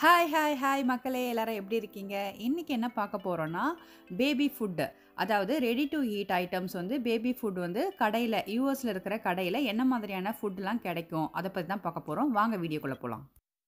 hi hi hi மக்களே எல்லாரும் எப்படி இருக்கீங்க இன்றைக்கி என்ன பார்க்க போகிறோன்னா பேபி ஃபுட்டு அதாவது ரெடி டு ஈட் ஐட்டம்ஸ் வந்து பேபி ஃபுட் வந்து கடையில் யூஎஸில் இருக்கிற கடையில் என்ன மாதிரியான ஃபுட்லாம் கிடைக்கும் அதை பற்றி தான் பார்க்க போகிறோம் வாங்க வீடியோக்குள்ளே போகலாம்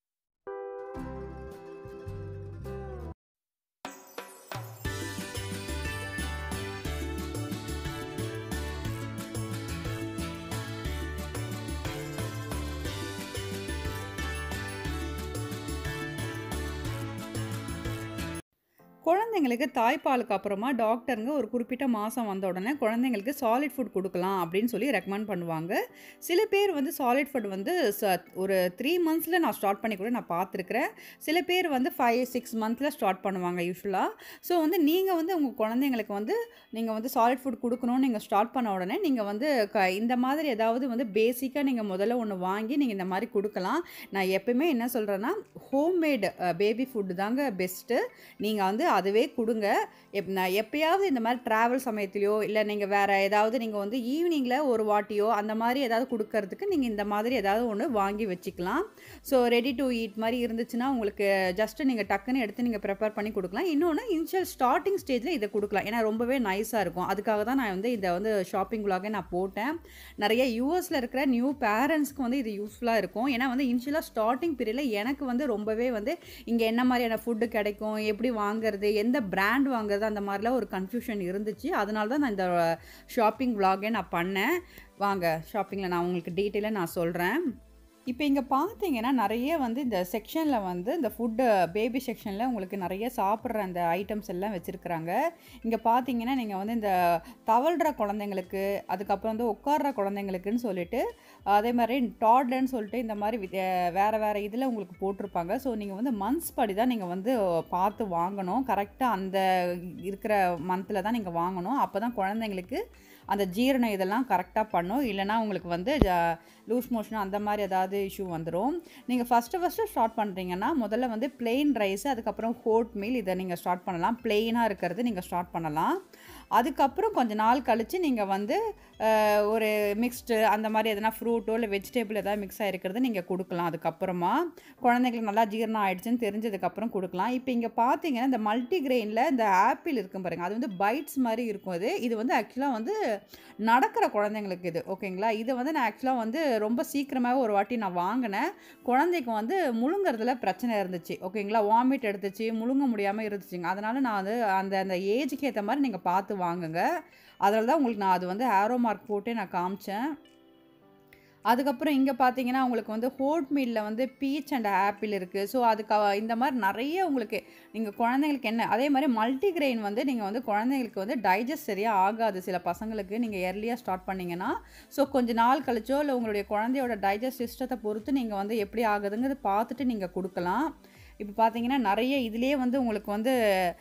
குழந்தைங்களுக்கு தாய்ப்பாலுக்கு அப்புறமா டாக்டருங்க ஒரு குறிப்பிட்ட மாதம் வந்த உடனே குழந்தைங்களுக்கு சாலிட் ஃபுட் கொடுக்கலாம் அப்படின்னு சொல்லி ரெக்கமெண்ட் பண்ணுவாங்க சில பேர் வந்து சாலிட் ஃபுட் வந்து ச ஒரு த்ரீ மந்த்ஸில் நான் ஸ்டார்ட் பண்ணி கூட நான் பார்த்துருக்குறேன் சில பேர் வந்து ஃபைவ் சிக்ஸ் மந்த்தில் ஸ்டார்ட் பண்ணுவாங்க யூஸ்வலாக ஸோ வந்து நீங்கள் வந்து உங்கள் குழந்தைங்களுக்கு வந்து நீங்கள் வந்து சாலிட் ஃபுட் கொடுக்கணும்னு நீங்கள் ஸ்டார்ட் பண்ண உடனே நீங்கள் வந்து க இந்த மாதிரி ஏதாவது வந்து பேசிக்காக நீங்கள் முதல்ல ஒன்று வாங்கி நீங்கள் இந்த மாதிரி கொடுக்கலாம் நான் எப்பயுமே என்ன சொல்கிறேன்னா ஹோம்மேடு பேபி ஃபுட்டு தாங்க பெஸ்ட்டு நீங்கள் வந்து அதுவே கொடுங்க எப் நான் எப்பயாவது இந்த மாதிரி ட்ராவல் சமயத்துலையோ இல்லை நீங்கள் வேறு ஏதாவது நீங்கள் வந்து ஈவினிங்கில் ஒரு வாட்டியோ அந்த மாதிரி ஏதாவது கொடுக்கறதுக்கு நீங்கள் இந்த மாதிரி ஏதாவது ஒன்று வாங்கி வச்சுக்கலாம் ஸோ ரெடி டு ஈட் மாதிரி இருந்துச்சுன்னா உங்களுக்கு ஜஸ்ட்டு நீங்கள் டக்குன்னு எடுத்து நீங்கள் ப்ரிப்பேர் பண்ணி கொடுக்கலாம் இன்னொன்று இனிஷியல் ஸ்டார்டிங் ஸ்டேஜில் இதை கொடுக்கலாம் ஏன்னா ரொம்பவே நைஸாக இருக்கும் அதுக்காக தான் நான் வந்து இதை வந்து ஷாப்பிங் விலாகே நான் போட்டேன் நிறைய யூஎஸில் இருக்கிற நியூ பேரண்ட்ஸ்க்கு வந்து இது யூஸ்ஃபுல்லாக இருக்கும் ஏன்னா வந்து இனிஷியலாக ஸ்டார்டிங் பீரியடில் எனக்கு வந்து ரொம்பவே வந்து இங்கே என்ன மாதிரியான ஃபுட்டு கிடைக்கும் எப்படி வாங்குறது எந்த பிராண்ட் வாங்குறது அந்த மாதிரிலாம் ஒரு கன்ஃபியூஷன் இருந்துச்சு அதனால தான் நான் இந்த ஷாப்பிங் விலாகே நான் பண்ணேன் வாங்க ஷாப்பிங்கில் நான் உங்களுக்கு டீட்டெயிலாக நான் சொல்கிறேன் இப்போ இங்கே பார்த்தீங்கன்னா நிறைய வந்து இந்த செக்ஷனில் வந்து இந்த ஃபுட்டு பேபி செக்ஷனில் உங்களுக்கு நிறைய சாப்பிட்ற அந்த ஐட்டம்ஸ் எல்லாம் வச்சுருக்குறாங்க இங்கே பார்த்தீங்கன்னா நீங்கள் வந்து இந்த தவழ்கிற குழந்தைங்களுக்கு அதுக்கப்புறம் வந்து உட்கார்ற குழந்தைங்களுக்குன்னு சொல்லிட்டு அதே மாதிரி டாட்லன்னு சொல்லிட்டு இந்த மாதிரி வேறு வேறு இதில் உங்களுக்கு போட்டிருப்பாங்க ஸோ நீங்கள் வந்து மந்த்ஸ் படி தான் நீங்கள் வந்து பார்த்து வாங்கணும் கரெக்டாக அந்த இருக்கிற மந்தில் தான் நீங்கள் வாங்கணும் அப்போ தான் குழந்தைங்களுக்கு அந்த ஜீரணம் இதெல்லாம் கரெக்டாக பண்ணும் இல்லைனா உங்களுக்கு வந்து லூஸ் மோஷன் அந்த மாதிரி ஏதாவது இஷ்யூ வந்துடும் நீங்கள் ஃபஸ்ட்டு ஃபஸ்ட்டு ஸ்டார்ட் பண்ணுறீங்கன்னா முதல்ல வந்து பிளெயின் ரைஸ் அதுக்கப்புறம் ஹோட் மீல் இதை நீங்கள் ஸ்டார்ட் பண்ணலாம் பிளெயினாக இருக்கிறது நீங்கள் ஸ்டார்ட் பண்ணலாம் அதுக்கப்புறம் கொஞ்சம் நாள் கழித்து நீங்கள் வந்து ஒரு மிக்ஸ்டு அந்த மாதிரி எதனா ஃப்ரூட்டோ இல்லை வெஜிடபிள் எதாவது மிக்ஸ் ஆகிருக்கிறது நீங்கள் கொடுக்கலாம் அதுக்கப்புறமா குழந்தைங்களுக்கு நல்லா ஜீரணம் ஆகிடுச்சுன்னு தெரிஞ்சதுக்கப்புறம் கொடுக்கலாம் இப்போ இங்கே பார்த்தீங்கன்னா இந்த மல்டிகிரெயினில் இந்த ஆப்பிள் இருக்கும் பாருங்கள் அது வந்து பைட்ஸ் மாதிரி இருக்கும் அது இது வந்து ஆக்சுவலாக வந்து நடக்கிற குழந்தைங்களுக்கு இது ஓகேங்களா இது வந்து நான் ஆக்சுவலாக வந்து ரொம்ப சீக்கிரமாகவே ஒரு வாட்டி நான் வாங்கினேன் குழந்தைக்கு வந்து முழுங்குறதுல பிரச்சனை இருந்துச்சு ஓகேங்களா வாமிட் எடுத்துச்சு முழுங்க முடியாமல் இருந்துச்சுங்க அதனால் நான் வந்து அந்த அந்த ஏஜுக்கு ஏற்ற மாதிரி நீங்கள் பார்த்து வாங்குங்க அதில் தான் உங்களுக்கு நான் அது வந்து ஆரோ மார்க் போட்டு நான் காமிச்சேன் அதுக்கப்புறம் இங்கே பார்த்தீங்கன்னா உங்களுக்கு வந்து ஹோட் மீலில் வந்து பீச் அண்ட் ஆப்பிள் இருக்குது ஸோ அதுக்கு இந்த மாதிரி நிறைய உங்களுக்கு நீங்கள் குழந்தைங்களுக்கு என்ன அதே மாதிரி மல்டிகிரெயின் வந்து நீங்கள் வந்து குழந்தைங்களுக்கு வந்து டைஜஸ்ட் சரியாக ஆகாது சில பசங்களுக்கு நீங்கள் எர்லியாக ஸ்டார்ட் பண்ணிங்கன்னா ஸோ கொஞ்சம் நாள் கழிச்சோ இல்லை உங்களுடைய குழந்தையோட டைஜஸ்ட் சிஸ்டத்தை பொறுத்து நீங்கள் வந்து எப்படி ஆகுதுங்கிறது பார்த்துட்டு நீங்கள் கொடுக்கலாம் இப்போ பார்த்தீங்கன்னா நிறைய இதுலேயே வந்து உங்களுக்கு வந்து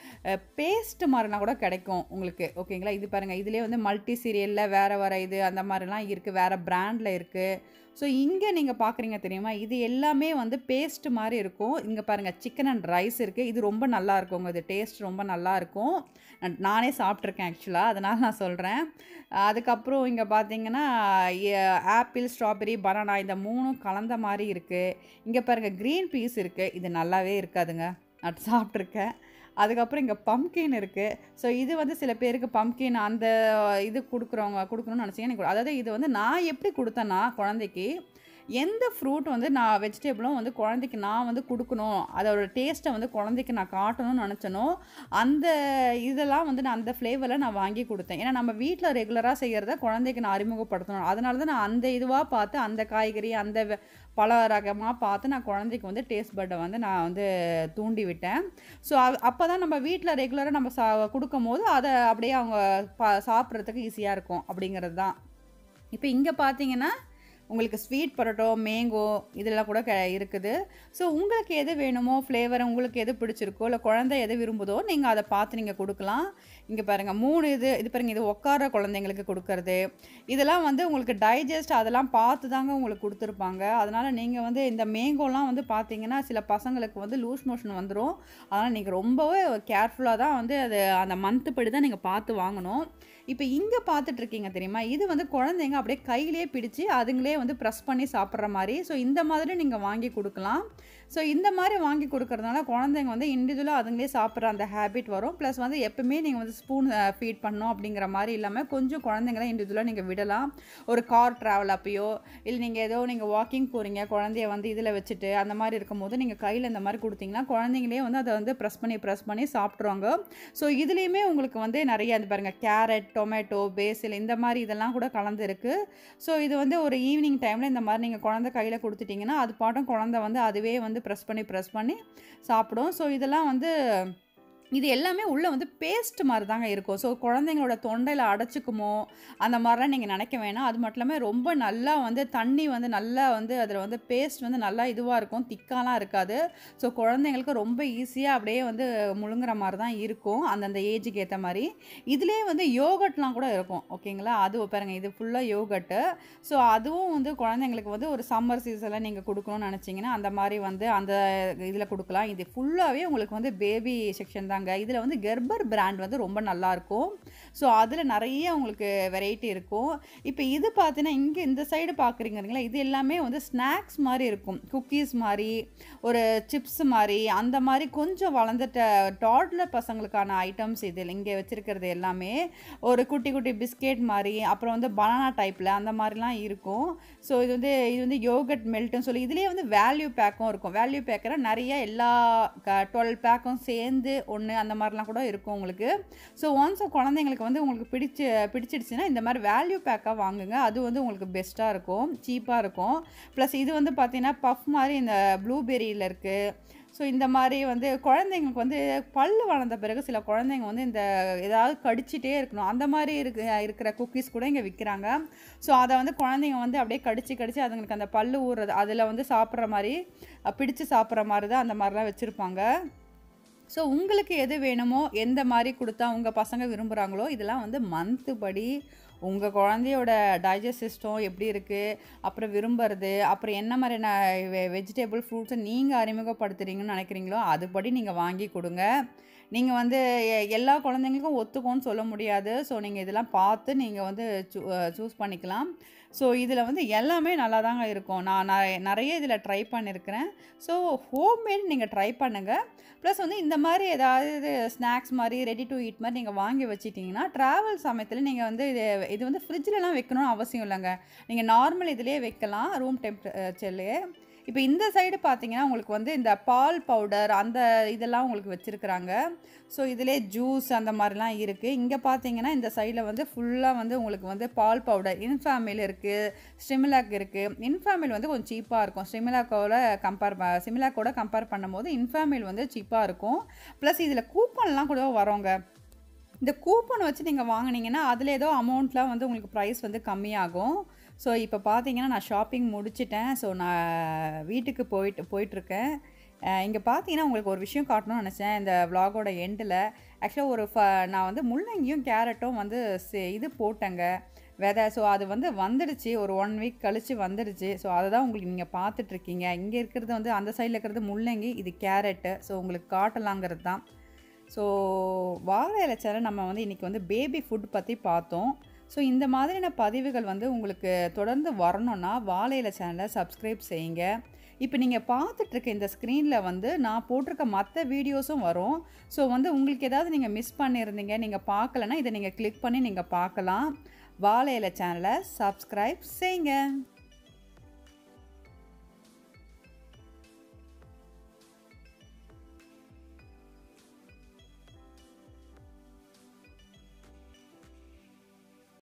பேஸ்ட் மாதிரினா கூட கிடைக்கும் உங்களுக்கு ஓகேங்களா இது பாருங்கள் இதுலேயே வந்து மல்டி சீரியலில் வேறு வேறு இது அந்த மாதிரிலாம் இருக்குது வேறு ப்ராண்டில் இருக்குது ஸோ இங்கே நீங்கள் பார்க்குறீங்க தெரியுமா இது எல்லாமே வந்து பேஸ்ட் மாதிரி இருக்கும் இங்கே பாருங்கள் சிக்கன் அண்ட் ரைஸ் இருக்குது இது ரொம்ப நல்லா இருக்குங்க இது டேஸ்ட் ரொம்ப நல்லா இருக்கும் நானே சாப்பிட்ருக்கேன் ஆக்சுவலாக அதனால் நான் சொல்கிறேன் அதுக்கப்புறம் இங்கே பார்த்தீங்கன்னா ஆப்பிள் ஸ்ட்ராபெரி பனானா இந்த மூணும் கலந்த மாதிரி இருக்குது இங்கே பாருங்கள் க்ரீன் பீஸ் இருக்குது இது நல்லாவே இருக்காதுங்க நான் சாப்பிட்ருக்கேன் அதுக்கப்புறம் இங்கே பம்கின் இருக்குது ஸோ இது வந்து சில பேருக்கு பம்கின் அந்த இது கொடுக்குறவங்க கொடுக்கணும்னு நினச்சிங்கன்னா அதாவது இது வந்து நான் எப்படி கொடுத்தேன்னா குழந்தைக்கு எந்த ஃப்ரூட் வந்து நான் வெஜிடபிளும் வந்து குழந்தைக்கு நான் வந்து கொடுக்கணும் அதோட டேஸ்ட்டை வந்து குழந்தைக்கு நான் காட்டணும்னு நினச்சனோ அந்த இதெல்லாம் வந்து நான் அந்த ஃப்ளேவரில் நான் வாங்கி கொடுத்தேன் ஏன்னா நம்ம வீட்டில் ரெகுலராக செய்கிறத குழந்தைக்கு நான் அறிமுகப்படுத்தணும் அதனால தான் நான் அந்த இதுவாக பார்த்து அந்த காய்கறி அந்த பல ரகமாக பார்த்து நான் குழந்தைக்கு வந்து டேஸ்ட் பட்டை வந்து நான் வந்து தூண்டி விட்டேன் ஸோ அப்போ தான் நம்ம வீட்டில் ரெகுலராக நம்ம சா கொடுக்கும் போது அதை அப்படியே அவங்க பா சாப்பிட்றதுக்கு ஈஸியாக இருக்கும் அப்படிங்கிறது தான் இப்போ இங்கே பார்த்தீங்கன்னா உங்களுக்கு ஸ்வீட் பரோட்டோ மேங்கோ இதெல்லாம் கூட க இருக்குது ஸோ உங்களுக்கு எது வேணுமோ ஃப்ளேவர் உங்களுக்கு எது பிடிச்சிருக்கோ இல்லை குழந்தை எது விரும்புதோ நீங்கள் அதை பார்த்து நீங்கள் கொடுக்கலாம் இங்கே பாருங்கள் மூணு இது இது பாருங்கள் இது உட்கார குழந்தைங்களுக்கு கொடுக்கறது இதெல்லாம் வந்து உங்களுக்கு டைஜஸ்ட் அதெல்லாம் பார்த்து தாங்க உங்களுக்கு கொடுத்துருப்பாங்க அதனால் நீங்கள் வந்து இந்த மேங்கோலாம் வந்து பார்த்தீங்கன்னா சில பசங்களுக்கு வந்து லூஸ் மோஷன் வந்துடும் அதனால் நீங்கள் ரொம்பவே கேர்ஃபுல்லாக தான் வந்து அது அந்த மந்த்து படி தான் நீங்கள் பார்த்து வாங்கணும் இப்போ இங்கே பார்த்துட்ருக்கீங்க தெரியுமா இது வந்து குழந்தைங்க அப்படியே கையிலே பிடிச்சி அதுங்களே வந்து ப்ரெஸ் பண்ணி சாப்பிட்ற மாதிரி ஸோ இந்த மாதிரி நீங்கள் வாங்கி கொடுக்கலாம் ஸோ இந்த மாதிரி வாங்கி கொடுக்கறதுனால குழந்தைங்க வந்து இண்டிவிஜுவலாக அதுங்களே சாப்பிட்ற அந்த ஹேபிட் வரும் ப்ளஸ் வந்து எப்பவுமே நீங்கள் வந்து ஸ்பூன் ஃபீட் பண்ணணும் அப்படிங்கிற மாதிரி இல்லாமல் கொஞ்சம் குழந்தைங்கள இண்டிவிஜுவலாக நீங்கள் விடலாம் ஒரு கார் ட்ராவல் அப்பயோ இல்லை நீங்கள் ஏதோ நீங்கள் வாக்கிங் போகிறீங்க குழந்தைய வந்து இதில் வச்சுட்டு அந்த மாதிரி இருக்கும்போது நீங்கள் கையில் இந்த மாதிரி கொடுத்தீங்கன்னா குழந்தைங்களே வந்து அதை வந்து ப்ரெஸ் பண்ணி ப்ரெஸ் பண்ணி சாப்பிட்ருவாங்க ஸோ இதுலேயுமே உங்களுக்கு வந்து நிறைய இந்த பாருங்கள் கேரட் டொமேட்டோ பேசில் இந்த மாதிரி இதெல்லாம் கூட கலந்துருக்கு ஸோ இது வந்து ஒரு ஈவினிங் டைமில் இந்த மாதிரி நீங்கள் குழந்தை கையில் கொடுத்துட்டிங்கன்னா அது பாட்டும் குழந்தை வந்து அதுவே வந்து ப்ரெஸ் பண்ணி ப்ரெஸ் பண்ணி சாப்பிடும் ஸோ இதெல்லாம் வந்து இது எல்லாமே உள்ளே வந்து பேஸ்ட் மாதிரி தாங்க இருக்கும் ஸோ குழந்தைங்களோட தொண்டையில் அடைச்சிக்குமோ அந்த மாதிரிலாம் நீங்கள் நினைக்க வேணாம் அது மட்டும் இல்லாமல் ரொம்ப நல்லா வந்து தண்ணி வந்து நல்லா வந்து அதில் வந்து பேஸ்ட் வந்து நல்லா இதுவாக இருக்கும் திக்காலாம் இருக்காது ஸோ குழந்தைங்களுக்கு ரொம்ப ஈஸியாக அப்படியே வந்து முழுங்குற மாதிரி தான் இருக்கும் அந்தந்த ஏஜுக்கு ஏற்ற மாதிரி இதுலேயே வந்து யோகட்லாம் கூட இருக்கும் ஓகேங்களா அது பாருங்கள் இது ஃபுல்லாக யோகட்டு ஸோ அதுவும் வந்து குழந்தைங்களுக்கு வந்து ஒரு சம்மர் சீசனில் நீங்கள் கொடுக்கணும்னு நினச்சிங்கன்னா அந்த மாதிரி வந்து அந்த இதில் கொடுக்கலாம் இது ஃபுல்லாகவே உங்களுக்கு வந்து பேபி செக்ஷன் தாங்க இதில் வந்து கெர்பர் பிராண்ட் வந்து ரொம்ப நல்லாயிருக்கும் ஸோ அதில் நிறைய உங்களுக்கு வெரைட்டி இருக்கும் இப்போ இது பார்த்தீங்கன்னா இங்கே இந்த சைடு பார்க்குறீங்களா இது எல்லாமே வந்து ஸ்நாக்ஸ் மாதிரி இருக்கும் குக்கீஸ் மாதிரி ஒரு சிப்ஸ் மாதிரி அந்த மாதிரி கொஞ்சம் வளர்ந்துட்ட டாட்லர் பசங்களுக்கான ஐட்டம்ஸ் இதில் இங்கே வச்சுருக்கிறது எல்லாமே ஒரு குட்டி குட்டி பிஸ்கெட் மாதிரி அப்புறம் வந்து பனானா டைப்பில் அந்த மாதிரிலாம் இருக்கும் ஸோ இது வந்து இது வந்து யோகட் மெல்ட்னு சொல்லி இதுலேயே வந்து வேல்யூ பேக்கும் இருக்கும் வேல்யூ பேக்கில் நிறைய எல்லா டுவெல் பேக்கும் சேர்ந்து ஒன்று அந்த மாதிரிலாம் கூட இருக்கும் உங்களுக்கு ஸோ ஒன்ஸ் குழந்தைங்களுக்கு வந்து உங்களுக்கு பிடிச்சி பிடிச்சிடுச்சுன்னா இந்த மாதிரி வேல்யூ பேக்காக வாங்குங்க அது வந்து உங்களுக்கு பெஸ்ட்டாக இருக்கும் சீப்பாக இருக்கும் ப்ளஸ் இது வந்து பார்த்தீங்கன்னா பஃப் மாதிரி இந்த ப்ளூபெரியில் இருக்குது ஸோ இந்த மாதிரி வந்து குழந்தைங்களுக்கு வந்து பல் வளர்ந்த பிறகு சில குழந்தைங்க வந்து இந்த ஏதாவது கடிச்சிட்டே இருக்கணும் அந்த மாதிரி இருக்கு இருக்கிற குக்கீஸ் கூட இங்கே விற்கிறாங்க ஸோ அதை வந்து குழந்தைங்க வந்து அப்படியே கடிச்சு கடிச்சு அதுங்களுக்கு அந்த பல் ஊறுறது அதில் வந்து சாப்பிட்ற மாதிரி பிடிச்சு சாப்பிட்ற மாதிரி தான் அந்த மாதிரிலாம் வச்சுருப்பாங்க ஸோ உங்களுக்கு எது வேணுமோ எந்த மாதிரி கொடுத்தா உங்கள் பசங்க விரும்புகிறாங்களோ இதெல்லாம் வந்து மந்த்து படி உங்கள் குழந்தையோட டைஜஸ்ட் சிஸ்டம் எப்படி இருக்குது அப்புறம் விரும்புறது அப்புறம் என்ன மாதிரியான வெ வெஜிடபிள் ஃப்ரூட்ஸை நீங்கள் அறிமுகப்படுத்துகிறீங்கன்னு நினைக்கிறீங்களோ அதுபடி நீங்கள் வாங்கி கொடுங்க நீங்கள் வந்து எ- எல்லா குழந்தைங்களுக்கும் ஒத்துக்கும்னு சொல்ல முடியாது ஸோ நீங்கள் இதெல்லாம் பார்த்து நீங்கள் வந்து சூ சூஸ் பண்ணிக்கலாம் ஸோ இதில் வந்து எல்லாமே நல்லா தாங்க இருக்கும் நான் ந- நிறைய இதில் ட்ரை பண்ணியிருக்கிறேன் ஸோ ஹோம்மேட் நீங்கள் ட்ரை பண்ணுங்கள் ப்ளஸ் வந்து இந்த மாதிரி ஏதாவது ஸ்நாக்ஸ் மாதிரி ரெடி டு ஈட் மாதிரி நீங்கள் வாங்கி வச்சிட்டிங்கன்னா ட்ராவல் சமயத்தில் நீங்கள் வந்து இது இது வந்து ஃப்ரிட்ஜிலலாம் வைக்கணும்னு அவசியம் இல்லைங்க நீங்கள் நார்மல் இதிலே வைக்கலாம் ரூம் டெம்பரேச்சர்லேயே இப்போ இந்த சைடு பார்த்தீங்கன்னா உங்களுக்கு வந்து இந்த பால் பவுடர் அந்த இதெல்லாம் உங்களுக்கு வச்சுருக்குறாங்க ஸோ இதிலே ஜூஸ் அந்த மாதிரிலாம் இருக்குது இங்கே பார்த்தீங்கன்னா இந்த சைடில் வந்து ஃபுல்லாக வந்து உங்களுக்கு வந்து பால் பவுடர் இன்ஃபாமில் இருக்குது ஸ்டிமிலாக் இருக்குது இன்ஃபாமில் வந்து கொஞ்சம் சீப்பாக இருக்கும் ஸ்டிமிலாக்கோட கம்பேர் சிமிலாக்கோட கம்பேர் பண்ணும்போது இன்ஃபாமில் வந்து சீப்பாக இருக்கும் ப்ளஸ் இதில் கூப்பன்லாம் கூட வரோங்க இந்த கூப்பன் வச்சு நீங்கள் வாங்குனீங்கன்னா அதில் ஏதோ அமௌண்ட்லாம் வந்து உங்களுக்கு ப்ரைஸ் வந்து கம்மியாகும் ஸோ இப்போ பார்த்தீங்கன்னா நான் ஷாப்பிங் முடிச்சிட்டேன் ஸோ நான் வீட்டுக்கு போயிட்டு போயிட்டுருக்கேன் இங்கே பார்த்தீங்கன்னா உங்களுக்கு ஒரு விஷயம் காட்டணும்னு நினச்சேன் இந்த vlog-ஓட எண்டில் ஆக்சுவலாக ஒரு ஃப நான் வந்து முள்ளங்கியும் கேரட்டும் வந்து சே- இது போட்டேங்க விதை ஸோ அது வந்து வந்துடுச்சு ஒரு ஒன் வீக் கழித்து வந்துடுச்சு ஸோ அதை தான் உங்களுக்கு நீங்கள் பார்த்துட்ருக்கீங்க இங்கே இருக்கிறது வந்து அந்த சைடில் இருக்கிறது முள்ளங்கி இது கேரட்டு ஸோ உங்களுக்கு காட்டலாங்கிறது தான் ஸோ வாழை இலை சேனல் நம்ம வந்து இன்றைக்கி வந்து பேபி ஃபுட் பற்றி பார்த்தோம் ஸோ இந்த மாதிரியான பதிவுகள் வந்து உங்களுக்கு தொடர்ந்து வரணும்னா வாழை இலை சேனலை சப்ஸ்கிரைப் செய்யுங்க இப்போ நீங்கள் பார்த்துட்ருக்க இந்த ஸ்க்ரீனில் வந்து நான் போட்டிருக்க மற்ற வீடியோஸும் வரும் ஸோ வந்து உங்களுக்கு ஏதாவது நீங்கள் மிஸ் பண்ணியிருந்தீங்க நீங்கள் பார்க்கலன்னா இதை நீங்கள் கிளிக் பண்ணி நீங்கள் பார்க்கலாம் வாழை இலை சேனலை சப்ஸ்கிரைப் செய்யுங்க